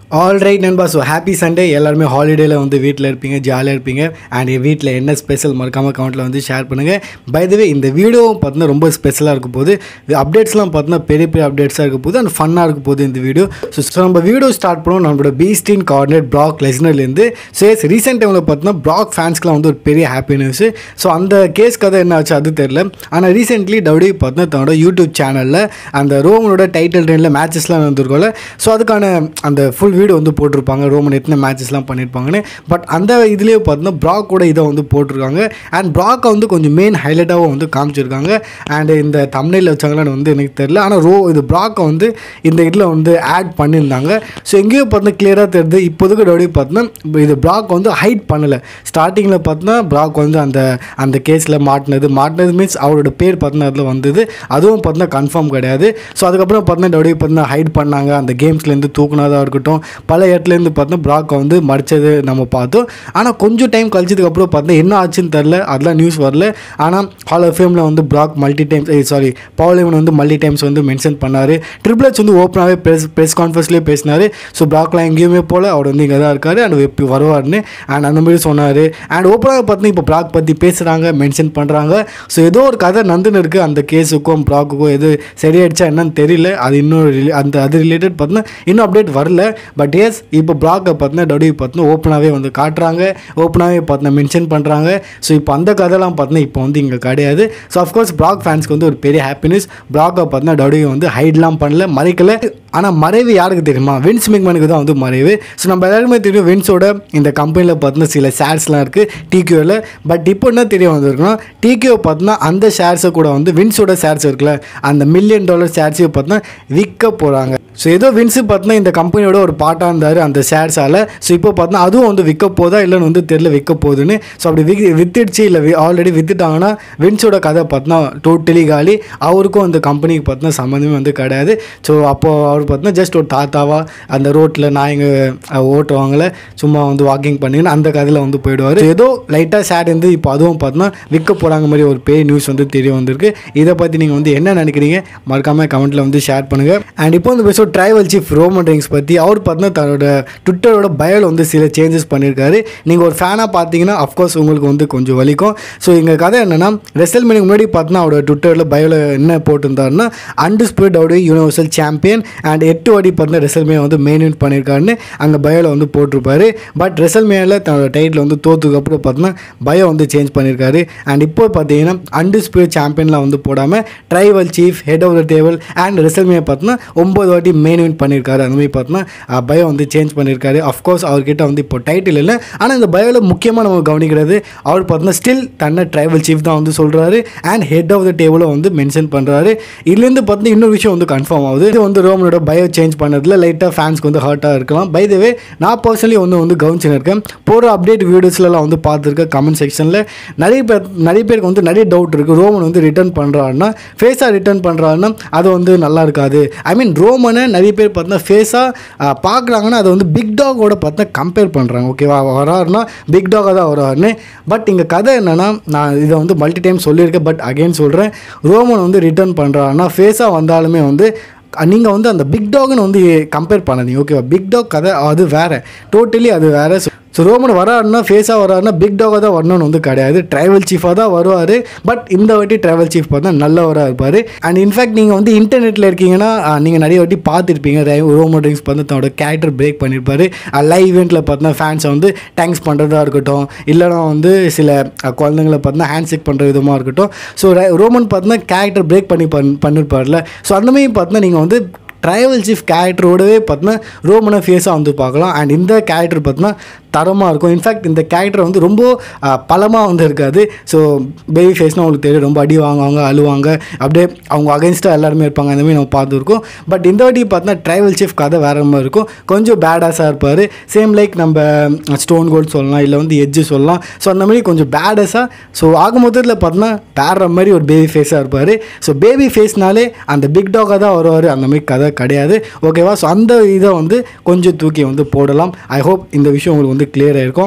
all right நண்பா so happy Sunday எல்லாருமே ஹாலிடேயில் வந்து வீட்டில் இருப்பீங்க ஜாலியாக இருப்பீங்க அண்ட் என் வீட்டில் என்ன ஸ்பெஷல் மறக்காமல் கமெண்ட்டில் வந்து ஷேர் பண்ணுங்கள் பை த வே இந்த வீடியோவும் பார்த்தீங்கன்னா ரொம்ப ஸ்பெஷலாக இருக்க போது அப்டேட்ஸ்லாம் பார்த்தீங்கன்னா பெரிய பெரிய அப்டேட்ஸாக இருக்க போது அண்ட் ஃபன்னாக இருக்க போது இந்த வீடியோ ஸோ ஸோ நம்ம வீடியோ ஸ்டார்ட் பண்ணுவோம் நம்மளோட பீஸ்டின் கார்டினேட் ப்ராக் லெஸ்னர்லேருந்து ஸோ எஸ் ரீசெண்ட் டைமில் பார்த்தீங்கன்னா ப்ராக் ஃபேன்ஸ்க்குலாம் வந்து ஒரு பெரிய ஹாப்பி நியூஸ் ஸோ அந்த கேஸ் கதை என்ன ஆச்சு அது தெரில ஆனால் ரீசெண்ட்லி டவுடி பார்த்தீங்கன்னா தன்னோட யூடியூப் சேனலில் அந்த ரோமனோட டைட்டில் ட்ரெயினில் மேட்சஸ்லாம் வந்திருக்கோம்ல ஸோ அதுக்கான அந்த ஃபுல் வீடியோ வந்து போட்டிருப்பாங்க ரோமன் எத்தனை மேட்சஸ்லாம் பண்ணியிருப்பாங்கன்னு பட் அந்த இதுலேயே பார்த்தீங்கன்னா ப்ராக்கோட இதை வந்து போட்டிருக்காங்க அண்ட் ப்ராக்கை வந்து கொஞ்சம் மெயின் ஹைலைட்டாகவும் வந்து காமிச்சிருக்காங்க அண்ட் இந்த தமிழில் வச்சாங்களான்னு வந்து எனக்கு தெரியல ஆனால் ரோ இது ப்ராக்கை வந்து இந்த இதில் வந்து ஆட் பண்ணியிருந்தாங்க ஸோ எங்கேயோ பார்த்தீங்கன்னா கிளியராக தெரியுது இப்போதைக்கு டவுடி பார்த்தீங்கன்னா இது ப்ராக் வந்து ஹைட் பண்ணலை ஸ்டார்டிங்கில் பார்த்தீங்கன்னா ப்ராக் வந்து அந்த அந்த கேஸில் மாட்டினது மாட்டினது மீன்ஸ் அவரோட பேர் பார்த்தீங்கன்னா அதில் வந்தது அதுவும் பார்த்தீங்கன்னா கன்ஃபார்ம் கிடையாது ஸோ அதுக்கப்புறம் பார்த்தீங்கன்னா டவுடி பார்த்தீங்கன்னா ஹைட் பண்ணாங்க அந்த கேம்ஸ்லேருந்து தூக்குனதாக இருக்கட்டும் பல இடத்துலேருந்து பார்த்தா ப்ராக்கை வந்து மடித்தது நம்ம பார்த்தோம் ஆனால் கொஞ்சம் டைம் கழிச்சதுக்கப்புறம் பார்த்தா என்ன ஆச்சுன்னு தெரில அதெல்லாம் நியூஸ் வரல ஆனால் ஹால் ஆஃப் ஃபேமில் வந்து ப்ராக் மல்டி டைம்ஸ் சாரி பவுலிவன் வந்து மல்டி டைம்ஸ் வந்து மென்ஷன் பண்ணார் ட்ரிபிள் எச் வந்து ஓப்பனாகவே ப்ரெஸ் ப்ரெஸ் கான்ஃபரன்ஸ்லேயே பேசினார் ஸோ ப்ராக்லாம் எங்கேயுமே போல் அவர் வந்து இங்கே தான் இருக்கார் அண்ட் எப்போ வருவார்னு அண்ட் அந்த மாதிரி சொன்னார் அண்ட் ஓப்பனாக பார்த்தீங்கன்னா இப்போ ப்ராக் பற்றி பேசுகிறாங்க மென்ஷன் பண்ணுறாங்க ஸோ ஏதோ ஒரு கதை நந்துன்னு இருக்குது அந்த கேஸுக்கும் ப்ராக்குக்கும் எது சரியாயிடுச்சா என்னன்னு தெரியல அது இன்னும் ரிலே அந்த அது ரிலேட்டட் பார்த்தீங்கன்னா இன்னும் அப்டேட் வரல பட் எஸ் இப்போ ப்ராக்கை பார்த்தீங்கன்னா டபிள்யூ பார்த்தீங்கன்னா ஓப்பனாகவே வந்து காட்டுறாங்க ஓப்பனாகவே பார்த்தீங்கன்னா மென்ஷன் பண்ணுறாங்க ஸோ இப்போ அந்த கதைலாம் பார்த்தீங்கன்னா இப்போ வந்து இங்கே கிடையாது ஸோ அஃப்கோர்ஸ் ப்ராக் ஃபேன்ஸ்க்கு வந்து ஒரு பெரிய ஹாப்பினஸ் ப்ராக்கை பார்த்தீங்கன்னா டபிள்யூ வந்து ஹைட்லாம் பண்ணல மறைக்கல ஆனால் மறைவு யாருக்கு தெரியுமா வின்ஸ் மிக்மனுக்கு தான் வந்து மறைவு ஸோ நம்ம எல்லாருமே தெரியும் வின்ஸோட இந்த கம்பெனியில் பார்த்தீங்கன்னா சில ஷேர்ஸ்லாம் இருக்குது டிக்யூவில் பட் இப்போ என்ன தெரிய வந்திருக்குன்னா டிக்யூ பார்த்தீங்கன்னா அந்த ஷேர்ஸை கூட வந்து வின்ஸோட ஷேர்ஸ் இருக்குல்ல அந்த மில்லியன் டாலர் ஷேர்ஸையும் பார்த்தீங்கன்னா விற்க போகிறாங்க ஸோ ஏதோ வின்ஸு பார்த்தீங்கன்னா இந்த கம்பெனியோட ஒரு பார்ட்டாக இருந்தார் அந்த ஷேர்ஸால் ஸோ இப்போ பார்த்தீங்கன்னா அதுவும் வந்து விற்க போதா இல்லைன்னு வந்து தெரில விற்க போகுதுன்னு ஸோ அப்படி விக் வித்துடுச்சு இல்லை ஆல்ரெடி வித்துட்டாங்கன்னா வின்ஸோட கதை பார்த்தீங்கன்னா டோட்டலி காலி அவருக்கும் அந்த கம்பெனிக்கு பார்த்தீங்கன்னா சம்மந்தமே வந்து கிடையாது ஸோ அப்போது அவர் பார்த்தீங்கன்னா ஜஸ்ட் ஒரு தாத்தாவா அந்த ரோட்டில் நாய்ங்க ஓட்டுவாங்கள சும்மா வந்து வாக்கிங் பண்ணின்னு அந்த கதையில் வந்து போயிடுவார் ஏதோ லைட்டாக ஷேர் இருந்து இப்போ அதுவும் பார்த்தீங்கன்னா விற்க போகிறாங்க மாதிரி ஒரு பே நியூஸ் வந்து தெரிய வந்திருக்கு இதை பற்றி நீங்கள் வந்து என்ன நினைக்கிறீங்க மறக்காமல் கமெண்ட்டில் வந்து ஷேர் பண்ணுங்கள் அண்ட் இப்போ வந்து பேசுவோம் ட்ரைவல் சீஃப் ரோமன் ரிங்ஸ் பற்றி அவர் பார்த்தீங்கன்னா தன்னோட ட்விட்டரோட பயோவில் வந்து சில சேஞ்சஸ் பண்ணியிருக்காரு நீங்கள் ஒரு ஃபேனாக பார்த்தீங்கன்னா அஃப்கோர்ஸ் உங்களுக்கு வந்து கொஞ்சம் வலிக்கும் ஸோ எங்கள் கதை என்னென்னா ரெசல் மீனிங் முன்னாடி பார்த்தீங்கன்னா அவரோட ட்விட்டரில் பயோவில் என்ன போட்டிருந்தாருன்னா அன்டிஸ்பியூட் அவருடைய யூனிவர்சல் சாம்பியன் அண்ட் எட்டு வாடி பார்த்தீங்கன்னா ரெசல்மே வந்து மெயின் இவெண்ட் பண்ணியிருக்காருன்னு அங்கே பயோவில் வந்து போட்டிருப்பாரு பட் ரெசல்மேனில் தன்னோட டைட்டில் வந்து தோத்துக்கு அப்புறம் பார்த்தீங்கன்னா பயோ வந்து சேஞ்ச் பண்ணியிருக்காரு அண்ட் இப்போ பார்த்தீங்கன்னா அன்டிஸ்பியூட் சாம்பியன்லாம் வந்து போடாமல் tribal chief head of the table and ரெசல்மே பார்த்தீங்கன்னா ஒம்பது வாட்டி மெயின் இவெண்ட் பண்ணியிருக்காரு அந்த மாதிரி பார்த்தீங்கன்னா பயோ வந்து சேஞ்ச் பண்ணியிருக்காரு அஃப்கோர்ஸ் அவர்கிட்ட வந்து இப்போ டைட்டில் இல்லை ஆனால் இந்த பயோவில் முக்கியமாக நம்ம கவனிக்கிறது அவர் பார்த்தீங்கன்னா ஸ்டில் தன்னை ட்ரைவல் சீஃப் தான் வந்து சொல்கிறாரு அண்ட் ஹெட் ஆஃப் த டேபிளும் வந்து மென்ஷன் பண்ணுறாரு இதுலேருந்து பார்த்தீங்கன்னா இன்னொரு விஷயம் வந்து கன்ஃபார்ம் ஆகுது இது வந்து ரோமனோட பயோ சேஞ்ச் பண்ணதில் லைட்டாக ஃபேன்ஸ்க்கு வந்து ஹர்ட்டாக இருக்கலாம் பை வே நான் பர்சனலி ஒன்று வந்து கவனிச்சுன்னு இருக்கேன் போகிற அப்டேட் வீடியோஸ்லாம் வந்து பார்த்துருக்கேன் கமெண்ட் செக்ஷனில் நிறைய பேர் நிறைய பேருக்கு வந்து நிறைய டவுட் இருக்குது ரோமன் வந்து ரிட்டர்ன் பண்ணுறாருன்னா ஃபேஸாக ரிட்டர்ன் பண்ணுறாருன்னா அது வந்து நல்லா இருக்காது ஐ மீன் ரோமனை நிறைய பேர் பார்த்தா ஃபேஸாக பார்க்குறாங்கன்னா அதை வந்து பிக் டாகோட பார்த்தா கம்பேர் பண்ணுறாங்க ஓகேவா வராருன்னா பிக் டாகாக தான் வராருன்னு பட் இங்கே கதை என்னென்னா நான் இதை வந்து மல்டி டைம் சொல்லியிருக்கேன் பட் அகைன் சொல்கிறேன் ரோமன் வந்து ரிட்டர்ன் பண்ணுறாருன்னா ஃபேஸாக வந்தாலுமே வந்து நீங்கள் வந்து அந்த பிக் டாக்னு வந்து கம்பேர் பண்ணாதீங்க ஓகேவா பிக் டாக் கதை அது வேறு டோட்டலி அது வேறு ஸோ ரோமன் வராருன்னா ஃபேஸாக வராருன்னா பிக் டாகாக தான் வரணும்னு வந்து கிடையாது ட்ரைவல் சீஃபாக தான் வருவார் பட் இந்த வாட்டி ட்ரைவல் சீஃப் பார்த்தா நல்லவராக இருப்பார் அண்ட் இன்ஃபேக்ட் நீங்கள் வந்து இன்டர்நெட்டில் இருக்கீங்கன்னா நீங்கள் நிறைய வாட்டி பார்த்துருப்பீங்க ரோமன் ரிங்ஸ் வந்து தன்னோட கேரக்டர் பிரேக் பண்ணியிருப்பாரு லைவ் ஈவெண்ட்டில் பார்த்தா ஃபேன்ஸை வந்து தேங்க்ஸ் பண்ணுறதா இருக்கட்டும் இல்லைனா வந்து சில குழந்தைங்களை பார்த்தா ஹேண்ட் செக் பண்ணுற விதமாக இருக்கட்டும் ஸோ ரோமன் பார்த்தீங்கன்னா கேரக்டர் பிரேக் பண்ணி பண் பண்ணியிருப்பார்ல ஸோ அந்த மாதிரி பார்த்தீங்கன்னா நீங்கள் வந்து ட்ரைவல் சீஃப் கேரக்டரோடவே பார்த்தீங்கன்னா ரோமனை ஃபேஸாக வந்து பார்க்கலாம் அண்ட் இந்த கேரக்டர் பார்த்தீங்கன்னா தரமாக இருக்கும் இன்ஃபேக்ட் இந்த கேரக்டர் வந்து ரொம்ப பலமாக வந்து இருக்காது ஸோ பேபி ஃபேஸ்னால் உங்களுக்கு தெரியும் ரொம்ப அடி வாங்குவாங்க அழுவாங்க அப்படியே அவங்க அகைன்ஸ்டாக எல்லாருமே இருப்பாங்க அந்த மாதிரி நம்ம பார்த்துருக்கோம் பட் இந்த வாட்டி பார்த்தீங்கன்னா ட்ரைவல் சீஃப் கதை வேறு மாதிரி இருக்கும் கொஞ்சம் பேடாஸாக இருப்பார் சேம் லைக் நம்ம ஸ்டோன் கோல்ட் சொல்லலாம் இல்லை வந்து எட்ஜு சொல்லலாம் ஸோ அந்த மாதிரி கொஞ்சம் பேடஸாக ஸோ ஆக மொத்தத்தில் பார்த்தீங்கன்னா வேற மாதிரி ஒரு பேபி ஃபேஸாக இருப்பார் ஸோ பேபி ஃபேஸ்னாலே அந்த பிக் டாகாக தான் வருவார் அந்த மாதிரி கதை கிடையாது ஓகேவா ஸோ அந்த இதை வந்து கொஞ்சம் தூக்கி வந்து போடலாம் ஐ ஹோப் இந்த விஷயம் உங்களுக்கு வந்து கிளியர் ஆயிருக்கும்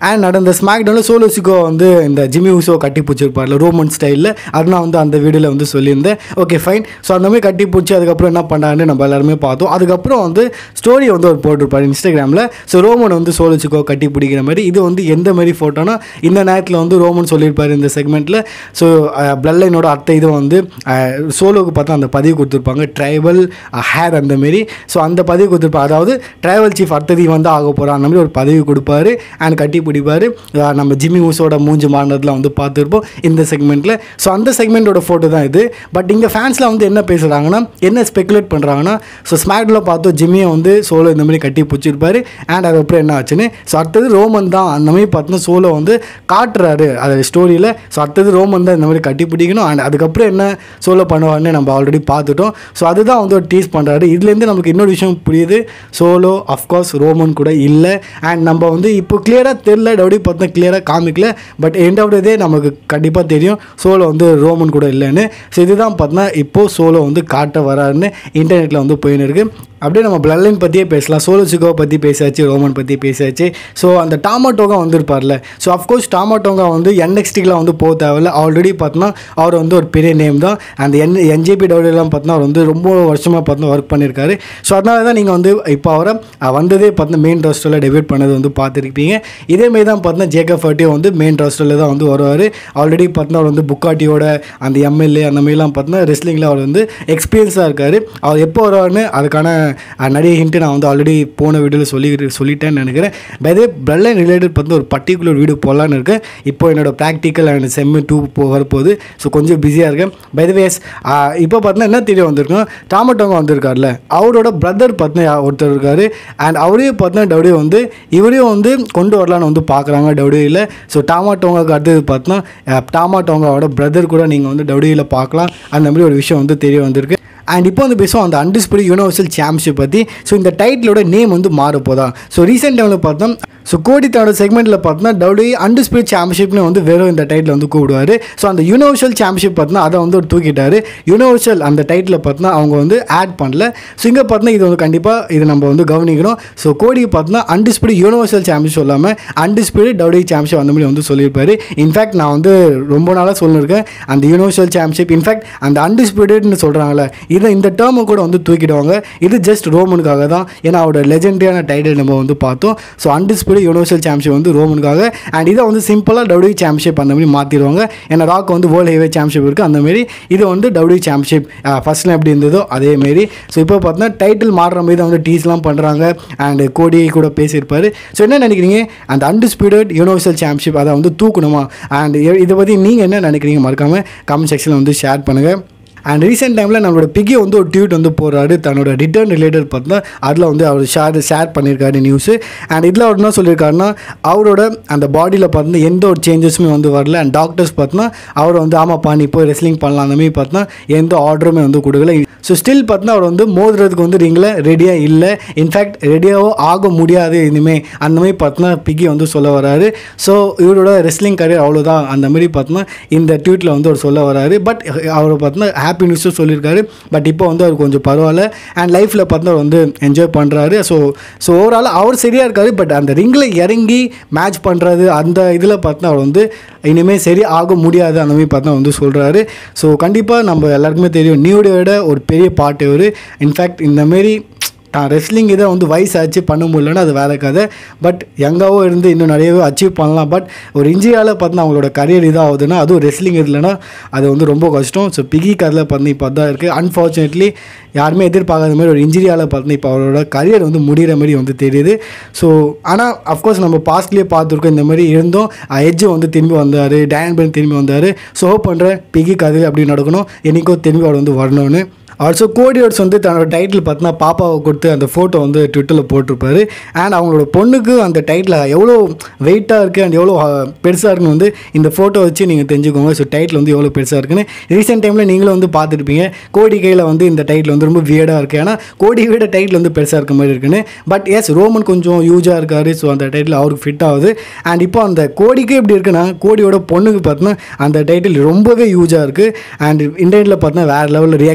அண்ட் நடந்த ஸ்மாக் டவுனில் சோலோ சிக்கோ வந்து இந்த ஜிம்மி ஊசோ கட்டி பிடிச்சிருப்பார்ல ரோமன் ஸ்டைலில் அது நான் வந்து அந்த வீடியோவில் வந்து சொல்லியிருந்தேன் ஓகே ஃபைன் ஸோ அந்த மாதிரி கட்டி பிடிச்சி அதுக்கப்புறம் என்ன பண்ணாருன்னு நம்ம எல்லாருமே பார்த்தோம் அதுக்கப்புறம் வந்து ஸ்டோரி வந்து ஒரு போட்டிருப்பார் இன்ஸ்டாகிராமில் ஸோ ரோமன் வந்து சோலோ சிக்கோ கட்டி பிடிக்கிற மாதிரி இது வந்து எந்த மாதிரி ஃபோட்டோனா இந்த நேரத்தில் வந்து ரோமன் சொல்லியிருப்பார் இந்த செக்மெண்ட்டில் ஸோ பிளட் லைனோட அத்தை இது வந்து சோலோக்கு பார்த்தா அந்த பதிவு கொடுத்துருப்பாங்க ட்ரைபல் ஹேர் அந்த மாரி ஸோ அந்த பதிவு கொடுத்துருப்பாங்க அதாவது ட்ரைபல் சீஃப் அடுத்தது வந்து ஆக போகிறான் அந்த மாதிரி ஒரு பதவி கொடுப்பாரு அண்ட் கட்டி பிடிப்பாரு அஹ் நம்ம ஜிம்மி ஊஸோட மூஞ்சி மாறினதுலாம் வந்து பார்த்துருப்போம் இந்த செக்மெண்ட்டில் ஸோ அந்த செக்மெண்ட்டோட ஃபோட்டோ தான் இது பட் இங்கே ஃபேன்ஸ்லாம் வந்து என்ன பேசுகிறாங்கன்னா என்ன ஸ்பெகுலேட் பண்ணுறாங்கன்னா ஸோ ஸ்மாக்டில் பார்த்தோம் ஜிம்மியை வந்து சோலோ இந்த மாதிரி கட்டி பிடிச்சிருப்பாரு அண்ட் அதுக்கப்புறம் என்ன ஆச்சுன்னு ஸோ அடுத்தது ரோமன் தான் அந்த மாதிரி பார்த்தோன்னா சோலோ வந்து காட்டுறாரு அது ஸ்டோரியில் ஸோ அடுத்தது ரோமன் தான் இந்த மாதிரி கட்டி பிடிக்கணும் அண்ட் அதுக்கப்புறம் என்ன சோலோ பண்ணுவாருன்னு நம்ம ஆல்ரெடி பார்த்துட்டோம் ஸோ அதுதான் வந்து ஒரு டீஸ் பண்ணுறாரு இதுலேருந்து நமக்கு இன்னொரு விஷயம் புரியுது சோலோ அஃப்கோர்ஸ் ரோமன் கூட இல்லை அண்ட் நம்ம வந்து இப்போ கிளியராக தெரில டவுடி பார்த்தா கிளியராக காமிக்கல but end of the day நமக்கு கண்டிப்பாக தெரியும் சோலோ வந்து ரோமன் கூட இல்லைன்னு ஸோ இதுதான் பார்த்தா இப்போது சோலோ வந்து காட்ட வராருன்னு இன்டர்நெட்டில் வந்து போயின்னு இருக்கு அப்படியே நம்ம பிளட் லைன் பற்றியே பேசலாம் சோலோ சிகோவை பற்றி பேசியாச்சு ரோமன் பற்றி பேசியாச்சு ஸோ அந்த டாமாட்டோகா வந்திருப்பார்ல ஸோ அஃப்கோர்ஸ் டாமாட்டோகா வந்து என்எக்ஸ்டிக்கெலாம் வந்து போக தேவையில்ல ஆல்ரெடி பார்த்தோன்னா அவர் வந்து ஒரு பெரிய நேம் தான் அந்த என் என்ஜேபி டவுடிலாம் பார்த்தோன்னா அவர் வந்து ரொம்ப வருஷமாக பார்த்தோன்னா ஒர்க் பண்ணியிருக்காரு ஸோ அதனால தான் நீங்கள் வந்து இப்போ அவரை அஹ், வந்ததே பார்த்தோன்னா மெயின் ரோஸ்டரில் டெபியூட் பண்ணது வந்து பார்த்துருப்பீங்க இதேமாரி தான் பார்த்தோன்னா ஜேக்கப் ஃபர்ட்டியோ வந்து மெயின் ரோஸ்டரில் தான் வந்து வருவார் ஆல்ரெடி பார்த்தோன்னா அவர் வந்து புக்காட்டியோட அந்த எம்எல்ஏ அந்த மாதிரிலாம் பார்த்தோன்னா ரெஸ்லிங்கில் அவர் வந்து எக்ஸ்பீரியன்ஸாக இருக்கார் அவர் எப்போ வருவார்னு அதுக்கான அஹ், நிறைய ஹிண்ட்டு நான் வந்து ஆல்ரெடி போன வீடியோவில் சொல்லி சொல்லிட்டேன்னு நினைக்கிறேன் பை பிளட் லைன் ரிலேட்டட் பார்த்து ஒரு பர்டிகுலர் வீடியோ போடலான்னு இருக்கேன் இப்போ என்னோட ப்ராக்டிக்கல் அண்ட் செம்மு டூ போ வரப்போகுது ஸோ கொஞ்சம் பிஸியாக இருக்கேன் பை த வேஸ் இப்போ பார்த்தீங்கன்னா என்ன தெரிய வந்திருக்கும் டாமட்டோங்க வந்திருக்கார்ல அவரோட பிரதர் பார்த்தீங்கன்னா ஒருத்தர் இருக்கார் அண்ட் அவரையும் பார்த்தீங்கன்னா டவுடியோ வந்து இவரையும் வந்து கொண்டு வரலான்னு வந்து பார்க்குறாங்க டவுடியில் ஸோ டாமாட்டோங்காக்கு அடுத்தது பார்த்தீங்கன்னா டாமாட்டோங்காவோட பிரதர் கூட நீங்கள் வந்து டவுடியில் பார்க்கலாம் அந்த மாதிரி ஒரு விஷயம் வந்து தெரிய வந்திருக்கு அண்ட் இப்போ வந்து பேசுவோம் அந்த அன்டிஸ்பிளி யூனிவர்சல் சாம்பியன்ஷிப் பற்றி ஸோ இந்த டைட்டிலோட நேம் வந்து மாற போதா ஸோ ரீசெண்ட் டைமில் பார்த்தோம் ஸோ கோடி தன்னோட செக்மெண்ட்டில் பார்த்தோன்னா டபிள்யூ அன்டிஸ்பிளிட் சாம்பியன்ஷிப்னு வந்து வெறும் இந்த டைட்டில் வந்து கூப்பிடுவார் ஸோ அந்த யூனிவர்சல் சாம்பியன்ஷிப் பார்த்தோன்னா அதை வந்து ஒரு தூக்கிட்டாரு யூனிவர்சல் அந்த டைட்டில் பார்த்தோன்னா அவங்க வந்து ஆட் பண்ணல ஸோ இங்கே பார்த்தோன்னா இது வந்து கண்டிப்பாக இது நம்ம வந்து கவனிக்கணும் ஸோ கோடி பார்த்தோன்னா அன்டிஸ்பிளிட் யூனிவர்சல் சாம்பியன்ஷிப் சொல்லாமல் அன்டிஸ்பிளிட் டபிள்யூ சாம்பியன்ஷிப் அந்த மாதிரி வந்து சொல்லியிருப்பாரு இன்ஃபேக்ட் நான் வந்து ரொம்ப நாளாக சொல்லியிருக்கேன் அந்த யூனிவர்சல் சாம்பியன்ஷிப் இன்ஃபேக்ட் அந்த அன்டிஸ்பிளிட்னு சொல்கிறாங்களே இதை இந்த டேர்மை கூட வந்து தூக்கிடுவாங்க இது ஜஸ்ட் ரோமனுக்காக தான் ஏன்னா அவரோட லெஜெண்டரியான டைட்டில் நம்ம வந்து பார்த்தோம் ஸோ அன்டிஸ்பிளிட் யூனிவர்சல் சாம்பியன்ஷிப் வந்து ரோமனுக்காக அண்ட் இதை வந்து சிம்பிளாக டபிள்யூ சாம்பியன்ஷிப் அந்த மாதிரி மாற்றிடுவாங்க ஏன்னா ராக் வந்து வேர்ல்டு ஹெவே சாம்பியன்ஷிப் இருக்குது அந்த மாதிரி இது வந்து டபிள்யூ சாம்பியன்ஷிப் ஃபர்ஸ்ட்ல எப்படி இருந்ததோ அதே மாரி ஸோ இப்போ பார்த்தோன்னா டைட்டில் மாறுற மாதிரி தான் வந்து டீஸ்லாம் பண்ணுறாங்க அண்ட் கோடி கூட பேசியிருப்பாரு ஸோ என்ன நினைக்கிறீங்க அந்த அன்டிஸ்பியூட்டட் யூனிவர்சல் சாம்பியன்ஷிப் அதை வந்து தூக்கணுமா அண்ட் இதை பற்றி நீங்கள் என்ன நினைக்கிறீங்க மறக்காமல் கமெண்ட் செக்ஷனில் வந்து ஷேர் பண்ணுங்கள் அண்ட் ரீசெண்ட் டைமில் நம்மளோட பிகி வந்து ஒரு ட்வீட் வந்து போடுறாரு தன்னோட ரிட்டர்ன் ரிலேட்டட் பார்த்தா அதில் வந்து அவர் ஷேர் ஷேர் பண்ணியிருக்காரு நியூஸு அண்ட் இதில் அவர் என்ன சொல்லியிருக்காருன்னா அவரோட அந்த பாடியில் பார்த்தா எந்த ஒரு சேஞ்சஸுமே வந்து வரல அண்ட் டாக்டர்ஸ் பார்த்தா அவர் வந்து ஆமாப்பா நீ போய் ரெஸ்லிங் பண்ணலாம் அந்த மாதிரி பார்த்தா எந்த ஆர்டருமே வந்து கொடுக்கல ஸோ ஸ்டில் பார்த்தா அவர் வந்து மோதுறதுக்கு வந்து ரிங்கில் ரெடியாக இல்லை இன்ஃபேக்ட் ரெடியாகவும் ஆக முடியாது இனிமேல் அந்த மாதிரி பார்த்தா பிகி வந்து சொல்ல வராரு ஸோ இவரோட ரெஸ்லிங் கரியர் அவ்வளோதான் அந்த மாதிரி பார்த்தோன்னா இந்த ட்வீட்டில் வந்து அவர் சொல்ல வராரு பட் அவர் பார்த்தா ஹாப்பி நியூஸும் சொல்லியிருக்காரு பட் இப்போ வந்து அவர் கொஞ்சம் பரவாயில்ல அண்ட் லைஃப்பில் பார்த்தா அவர் வந்து என்ஜாய் பண்ணுறாரு ஸோ ஸோ ஓவரால் அவர் சரியாக இருக்காரு பட் அந்த ரிங்கில் இறங்கி மேட்ச் பண்ணுறது அந்த இதில் பார்த்தா அவர் வந்து இனிமேல் சரி ஆக முடியாது அந்த மாதிரி பார்த்தா வந்து சொல்கிறாரு ஸோ கண்டிப்பாக நம்ம எல்லாருக்குமே தெரியும் நியூடியோட ஒரு பெரிய பாட்டு இவர் இன்ஃபேக்ட் இந்தமாரி தான் ரெஸ்லிங் இதை வந்து வயசாச்சு பண்ண முடியலன்னா அது வேற கதை பட் எங்காவோ இருந்து இன்னும் நிறையவே அச்சீவ் பண்ணலாம் பட் ஒரு இன்ஜியால் பார்த்து அவங்களோட கரியர் இதாகுதுன்னா அதுவும் ரெஸ்லிங் இல்லைன்னா அது வந்து ரொம்ப கஷ்டம் ஸோ பிகி கதில் பார்த்து இப்போ அதான் இருக்குது அன்ஃபார்ச்சுனேட்லி யாருமே எதிர்பார்க்காத மாதிரி ஒரு இன்ஜுரியால் பார்த்து இப்போ அவரோட கரியர் வந்து முடிகிற மாதிரி வந்து தெரியுது ஸோ ஆனால் அஃப்கோர்ஸ் நம்ம பாஸ்ட்லேயே பார்த்துருக்கோம் இந்த மாதிரி இருந்தோம் எஜ்ஜு வந்து திரும்பி வந்தார் டயன் பென் திரும்பி வந்தார் ஸோ பண்ணுறேன் பிகி கதில் அப்படி நடக்கணும் என்றைக்கோ திரும்பி அவர் வந்து வரணும்னு ஆல்சோ கோடியோட்ஸ் வந்து தன்னோட டைட்டில் பார்த்தீங்கன்னா பாப்பாவை கொடுத்து அந்த ஃபோட்டோ வந்து ட்விட்டரில் போட்டிருப்பாரு அண்ட் அவங்களோட பொண்ணுக்கு அந்த டைட்டில் எவ்வளோ வெயிட்டாக இருக்குது அண்ட் எவ்வளோ பெருசாக இருக்குன்னு வந்து இந்த ஃபோட்டோ வச்சு நீங்கள் தெரிஞ்சுக்கோங்க ஸோ டைட்டில் வந்து எவ்வளோ பெருசாக இருக்குன்னு ரீசெண்ட் டைமில் நீங்களும் வந்து பார்த்துருப்பீங்க கோடி கையில் வந்து இந்த டைட்டில் வந்து ரொம்ப வியர்டாக இருக்குது ஏன்னா கோடி விட டைட்டில் வந்து பெருசாக இருக்க மாதிரி இருக்குன்னு பட் எஸ் ரோமன் கொஞ்சம் யூஜாக இருக்காரு ஸோ அந்த டைட்டில் அவருக்கு ஃபிட் ஆகுது அண்ட் இப்போ அந்த கோடிக்கே எப்படி இருக்குன்னா கோடியோட பொண்ணுக்கு பார்த்தீங்கன்னா அந்த டைட்டில் ரொம்பவே யூஜாக இருக்குது அண்ட் இன்டர்நெட்டில் பார்த்தீங்கன்னா வேறு லெவலில் ரியாக்ஷன் போயின்னு இருக்கு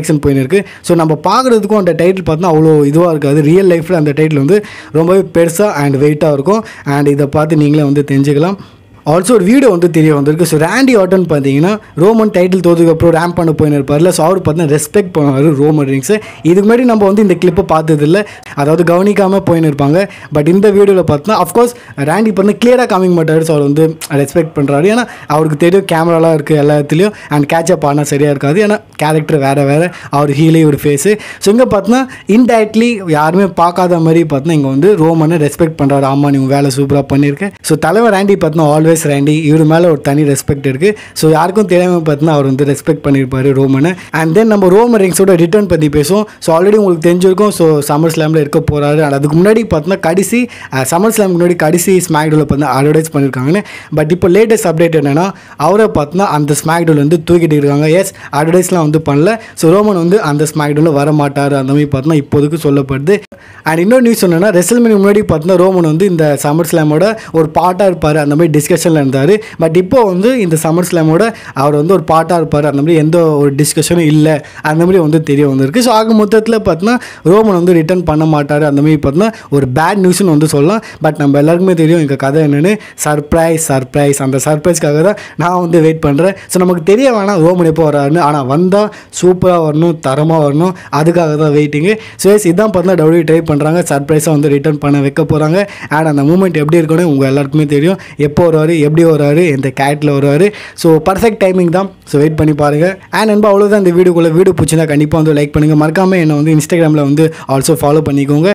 பண்ணியிருக்கு ஸோ நம்ம பார்க்குறதுக்கும் அந்த டைட்டில் பார்த்தா அவ்வளோ இதுவாக இருக்காது ரியல் லைஃப்பில் அந்த டைட்டில் வந்து ரொம்பவே பெருசாக அண்ட் வெயிட்டாக இருக்கும் அண்ட் இதை பார்த்து நீங்களே வந்து தெரிஞ்சுக்கலாம் ஆல்சோ ஒரு வீடியோ வந்து தெரிய வந்திருக்கு ஸோ ரேண்டி ஆட்டன் பார்த்தீங்கன்னா ரோமன் டைட்டில் தோதுக்கு அப்புறம் ரேம் பண்ண போயின்னு இருப்பார்ல ஸோ அவர் பார்த்தீங்கன்னா ரெஸ்பெக்ட் பண்ணுவார் ரோமன் ரிங்ஸை இதுக்கு முன்னாடி நம்ம வந்து இந்த கிளிப்பை பார்த்ததில்ல அதாவது கவனிக்காமல் போயின்னு இருப்பாங்க பட் இந்த வீடியோவில் பார்த்தோன்னா அஃப்கோர்ஸ் ரேண்டி பார்த்தீங்கன்னா கிளியராக காமிக்க மாட்டார் ஸோ அவர் வந்து ரெஸ்பெக்ட் பண்ணுறாரு ஏன்னா அவருக்கு தெரியும் கேமராலாம் இருக்குது எல்லா இடத்துலையும் அண்ட் கேட்சப் ஆனால் சரியாக இருக்காது ஏன்னா கேரக்டர் வேறு வேறு அவர் ஹீலே ஒரு ஃபேஸு ஸோ இங்கே பார்த்தோன்னா இன்டைரக்ட்லி யாருமே பார்க்காத மாதிரி பார்த்தோன்னா இங்கே வந்து ரோமனை ரெஸ்பெக்ட் பண்ணுறாரு ஆமாம் நீ உன் வேலை சூப்பராக பண்ணியிருக்கேன் ஸோ தலைவர் ரேண்டி பார்த்தோன்னா ஆல்வேஸ் ரேண்டி இவர் மேலே ஒரு தனி ரெஸ்பெக்ட் இருக்குது ஸோ யாருக்கும் தெரியாமல் பார்த்தோன்னா அவர் வந்து ரெஸ்பெக்ட் பண்ணியிருப்பாரு ரோமனை அண்ட் தென் நம்ம ரோமன் ரிங்ஸோட ரிட்டர்ன் பற்றி பேசுவோம் ஸோ ஆல்ரெடி உங்களுக்கு தெரிஞ்சிருக்கும் ஸோ சம்மர் ஸ்லாமில் இருக்க போகிறாரு அண்ட் அதுக்கு முன்னாடி பார்த்தோன்னா கடைசி சம்மர் ஸ்லாமுக்கு முன்னாடி கடைசி ஸ்மாக்டோவில் பார்த்தா அட்வர்டைஸ் பண்ணியிருக்காங்கன்னு பட் இப்போ லேட்டஸ்ட் அப்டேட் என்னன்னா அவரை பார்த்தோன்னா அந்த ஸ்மாக்டோவில் வந்து தூக்கிட்டு இருக்காங்க எஸ் அட்வர்டைஸ்லாம் வந்து பண்ணல ஸோ ரோமன் வந்து அந்த ஸ்மாக்டோவில் வர மாட்டார் அந்த மாதிரி பார்த்தோன்னா இப்போதைக்கு சொல்லப்படுது அண்ட் இன்னொரு நியூஸ் என்னன்னா ரெசல்மெனி முன்னாடி பார்த்தோன்னா ரோமன் வந்து இந்த சம்மர் ஸ்லாமோட ஒரு பாட்டாக இருப்பார் அந்த மாதிரி டிஸ்கஷனில் இருந்தார் பட் இப்போ வந்து இந்த சம்மர் ஸ்லாமோட அவர் வந்து ஒரு பாட்டாக இருப்பார் அந்த மாதிரி எந்த ஒரு டிஸ்கஷனும் இல்லை அந்த மாதிரி வந்து தெரிய வந்திருக்கு ஸோ ஆக மொத்தத்தில் பார்த்தோன்னா ரோமன் வந்து ரிட்டர்ன் பண்ண மாட்டார் அந்த மாதிரி பார்த்தோன்னா ஒரு பேட் நியூஸ்னு வந்து சொல்லலாம் பட் நம்ம எல்லாருக்குமே தெரியும் எங்கள் கதை என்னென்னு சர்ப்ரைஸ் சர்ப்ரைஸ் அந்த சர்ப்ரைஸ்க்காக தான் நான் வந்து வெயிட் பண்ணுறேன் ஸோ நமக்கு தெரிய வேணாம் ரோமன் எப்போ வராருன்னு ஆனால் வந்தால் சூப்பராக வரணும் தரமாக வரணும் அதுக்காக தான் வெயிட்டிங்கு ஸோ எஸ் இதான் பார்த்தா டபிள்யூ ட்ரை பண்ணுறாங்க சர்ப்ரைஸாக வந்து ரிட்டர்ன் பண்ண வைக்க போகிறாங்க அண்ட் அந்த மூமெண்ட் எப்படி இருக்குன்னு உங்கள் எல்லாருக்குமே தெரியும் எப்போ வருவார் எப்படி வருவார் எந்த கேட்டில் வருவார் ஸோ பர்ஃபெக்ட் டைமிங் தான் ஸோ வெயிட் பண்ணி பாருங்கள் அண்ட் நண்பா அவ்வளோதான் இந்த வீடியோக்குள்ளே வீடியோ பிடிச்சிருந்தா கண்டிப்பாக வந்து லைக் பண்ணுங்கள் மறக்காமல் என்னை வந்து இன்ஸ்டாகிராமில் வந்து ஆல்சோ ஃபாலோ பண்ணிக்கோங்க